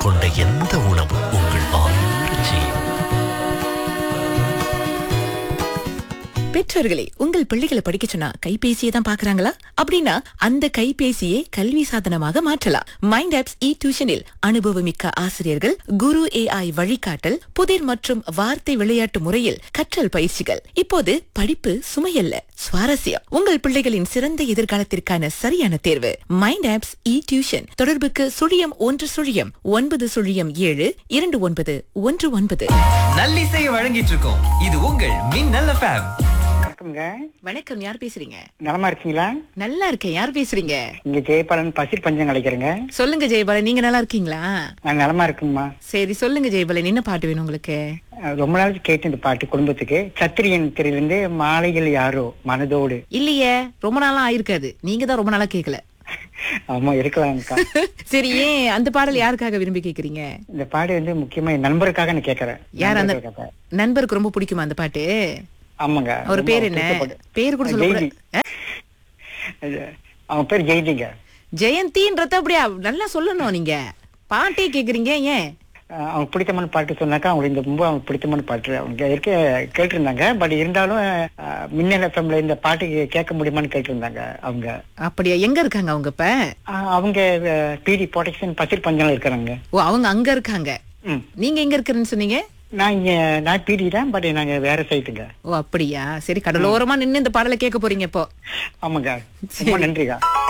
கொண்ட எந்த உணவு உங்கள் ஆயுள் செய்யும் பெற்றோர்களே உங்கள் பிள்ளைகளை படிக்க சொன்னா கைபேசியை தான் பாக்குறாங்களா அப்படின்னா அந்த கைபேசியை கல்வி சாதனமாக மாற்றலாம் மைண்ட் ஆப்ஸ் இ டியூஷனில் அனுபவமிக்க ஆசிரியர்கள் குரு ஏஐ வழிகாட்டல் புதிர் மற்றும் வார்த்தை விளையாட்டு முறையில் கற்றல் பயிற்சிகள் இப்போது படிப்பு சுமையல்ல சுவாரஸ்யம் உங்கள் பிள்ளைகளின் சிறந்த எதிர்காலத்திற்கான சரியான தேர்வு மைண்ட் ஆப்ஸ் இ டியூஷன் தொடர்புக்கு சுழியம் ஒன்று சுழியம் ஒன்பது சுழியம் ஏழு இரண்டு ஒன்பது ஒன்று ஒன்பது நல்லிசையை வழங்கிட்டு இருக்கோம் இது உங்கள் மின்னல் எஃப்எம் வணக்கம்ங்க வணக்கம் யார் பேசுறீங்க நலமா இருக்கீங்களா நல்லா இருக்கேன் யார் பேசுறீங்க இங்க ஜெயபாலன் பசிர் பஞ்சம் அழைக்கிறேங்க சொல்லுங்க ஜெயபாலன் நீங்க நல்லா இருக்கீங்களா நான் நலமா இருக்குங்கம்மா சரி சொல்லுங்க ஜெயபாலன் என்ன பாட்டு வேணும் உங்களுக்கு அஹ் ரொம்ப நாளைக்கு கேட்டு இந்த பாட்டு குடும்பத்துக்கு சத்திரியன் திரையிலிருந்து மாலைகள் யாரோ மனதோடு இல்லையே ரொம்ப நாளா ஆயிருக்காது நீங்க தான் ரொம்ப நாளா கேக்கல ஆமா இருக்கலாம்க்கா சரி ஏன் அந்த பாடல் யாருக்காக விரும்பி கேக்குறீங்க இந்த பாடு வந்து முக்கியமா என் நண்பருக்காக நான் கேட்கறேன் யார் அந்த நண்பருக்காக. நண்பருக்கு ரொம்ப பிடிக்குமா அந்த பாட்டு ஆமாங்க அவர் ரொம்ப பேர் என்ன பிடிச்ச பாட்டு. பேர் கூட சொல்ல ஜெய்தி. அது, அவன் பேர் ஜெய்திங்க ஜெயந்தின்றத அப்படியா நல்லா சொல்லணும் நீங்க பாட்டே கேக்குறீங்க ஏன் அஹ் அவனுக்கு பிடித்தமான பாட்டு சொன்னாக்கா அவங்களுக்கு இந்த ரொம்ப அவனுக்கு பிடித்தமான பாட்டு அவங்க இருக்க கேட்டிருந்தாங்க பட் இருந்தாலும் அஹ், மின்னல் எஃப்எம்ல இந்த பாட்டு கேட்க முடியுமான்னு கேட்டிருந்தாங்க அவங்க அப்படியா எங்க இருக்காங்க அவங்க இப்ப அஹ், அவங்க பிடி ப்ரொடெக்ஷன் பசிர் பஞ்சம் இருக்கிறாங்க ஓ அவங்க அங்க இருக்காங்க ம் நீங்க எங்க இருக்கிறேன்னு சொன்னீங்க நான் இங்க நான் பிடி தான் பட் நாங்க வேற சைட்டுங்க ஓ அப்படியா சரி கடலோரமா நின்னு இந்த பாடலை கேட்க போறீங்க இப்போ ஆமாங்க ரொம்ப நன்றிங்க